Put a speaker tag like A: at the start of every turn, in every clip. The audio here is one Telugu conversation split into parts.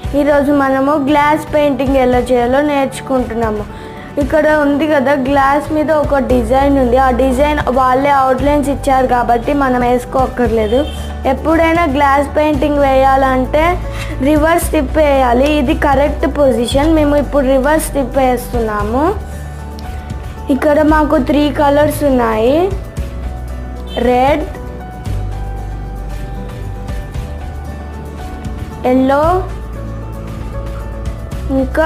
A: ఈరోజు మనము గ్లాస్ పెయింటింగ్ ఎలా చేయాలో నేర్చుకుంటున్నాము ఇక్కడ ఉంది కదా గ్లాస్ మీద ఒక డిజైన్ ఉంది ఆ డిజైన్ వాళ్ళే అవుట్లైన్స్ ఇచ్చారు కాబట్టి మనం వేసుకోక్కర్లేదు ఎప్పుడైనా గ్లాస్ పెయింటింగ్ వేయాలంటే రివర్స్ స్టిప్ వేయాలి ఇది కరెక్ట్ పొజిషన్ మేము ఇప్పుడు రివర్స్ స్టిప్ వేస్తున్నాము ఇక్కడ మాకు త్రీ కలర్స్ ఉన్నాయి రెడ్ ఎల్లో ఇంకా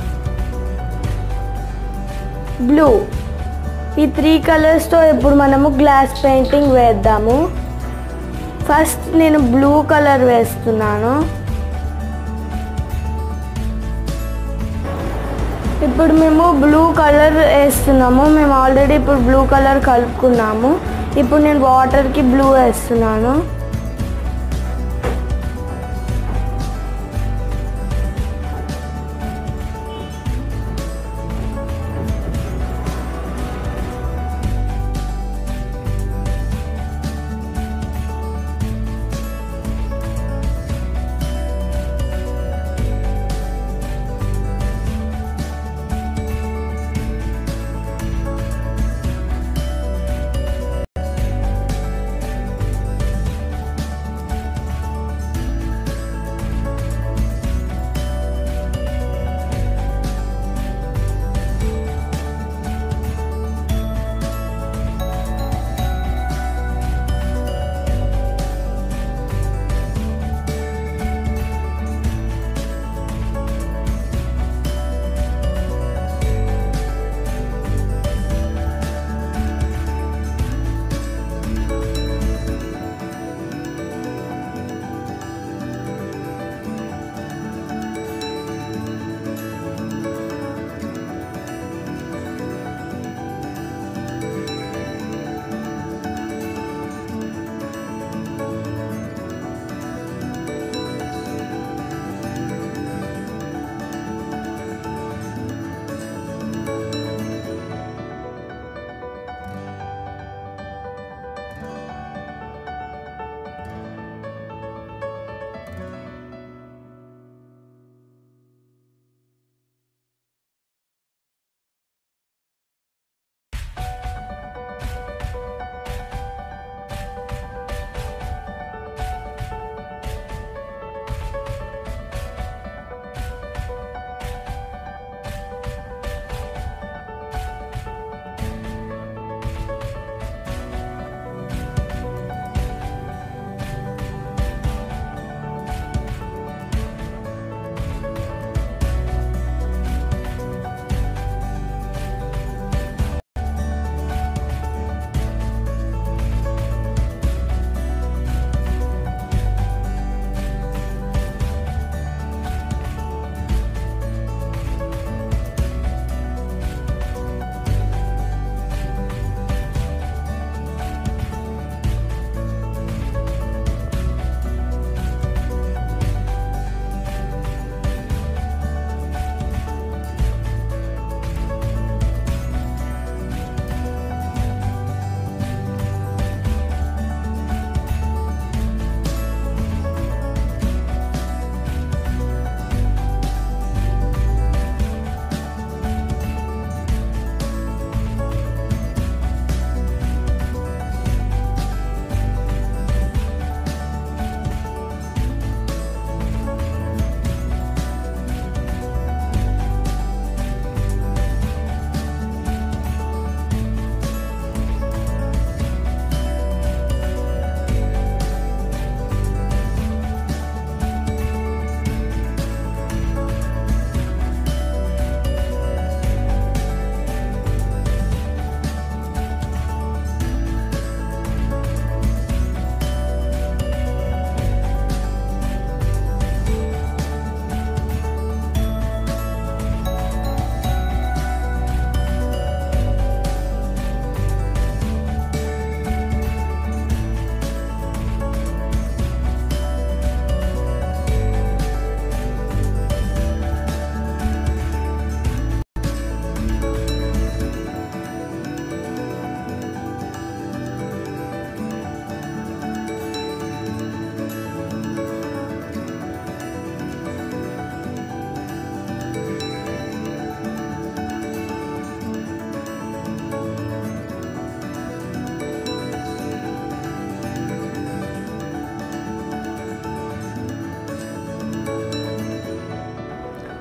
A: బ్లూ ఈ త్రీ కలర్స్తో ఇప్పుడు మనము గ్లాస్ పెయింటింగ్ వేద్దాము ఫస్ట్ నేను బ్లూ కలర్ వేస్తున్నాను ఇప్పుడు మేము బ్లూ కలర్ వేస్తున్నాము మేము ఆల్రెడీ ఇప్పుడు బ్లూ కలర్ కలుపుకున్నాము ఇప్పుడు నేను వాటర్కి బ్లూ వేస్తున్నాను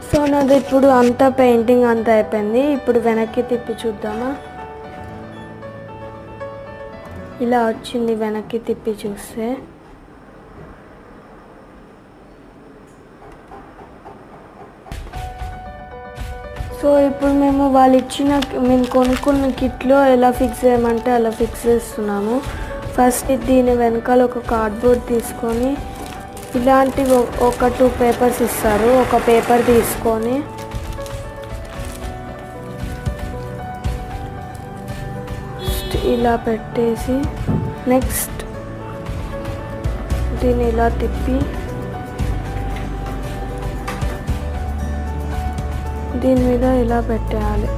A: సో నాది ఇప్పుడు అంతా పెయింటింగ్ అంతా అయిపోయింది ఇప్పుడు వెనక్కి తిప్పి చూద్దామా ఇలా వచ్చింది వెనక్కి తిప్పి చూస్తే సో ఇప్పుడు మేము వాళ్ళు ఇచ్చిన మేము కొనుక్కున్న కిట్లో ఎలా ఫిక్స్ చేయమంటే అలా ఫిక్స్ చేస్తున్నాము ఫస్ట్ దీని వెనకాల ఒక కార్డ్బోర్డ్ తీసుకొని ఇలాంటివి ఒ- ఒక టూ పేపర్స్ ఇస్తారు ఒక పేపర్ తీసుకొని First ఇలా పెట్టేసి నెక్స్ట్ దీన్ని ఇలా తిప్పి దీని మీద ఇలా పెట్టేయాలి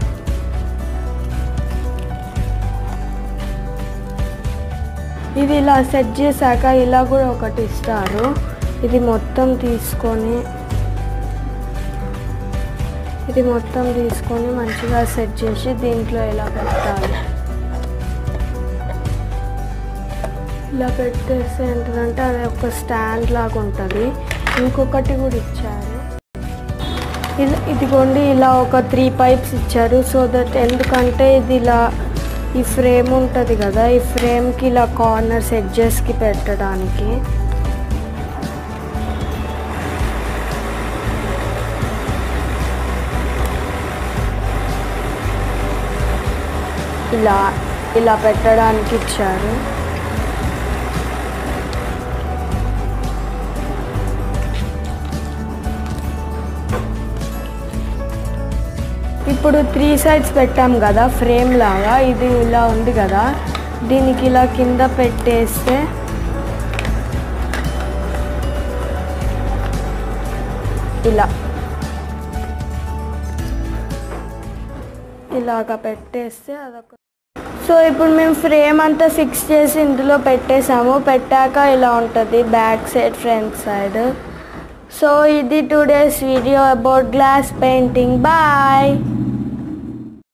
A: ఇది ఇలా సెట్ చేశాక ఇలా కూడా ఒకటి ఇస్తారు ఇది మొత్తం తీసుకొని ఇది మొత్తం తీసుకొని మంచిగా సెట్ చేసి దీంట్లో ఇలా పెట్టాలి ఇలా పెట్టేస్తే ఏంటంటే అది ఒక స్టాండ్ లాగా ఉంటుంది ఇంకొకటి కూడా ఇచ్చారు ఇలా ఇదిగోండి ఇలా ఒక త్రీ పైప్స్ ఇచ్చారు సో దట్ ఎందుకంటే ఇది ఇలా ఈ ఫ్రేమ్ ఉంటుంది కదా ఈ ఫ్రేమ్కి ఇలా కార్నర్స్ ఎడ్జెస్కి పెట్టడానికి ఇలా ఇలా పెట్టడానికి ఇచ్చారు ఇప్పుడు త్రీ సైడ్స్ పెట్టాం కదా ఫ్రేమ్ లాగా ఇది ఇలా ఉంది కదా దీనికి ఇలా కింద పెట్టేస్తే ఇలా ఇలాగా పెట్టేస్తే అదొక సో ఇప్పుడు మేము ఫ్రేమ్ అంతా ఫిక్స్ చేసి ఇందులో పెట్టేసాము పెట్టాక ఇలా ఉంటుంది back side front side so ఇది two days video about glass painting bye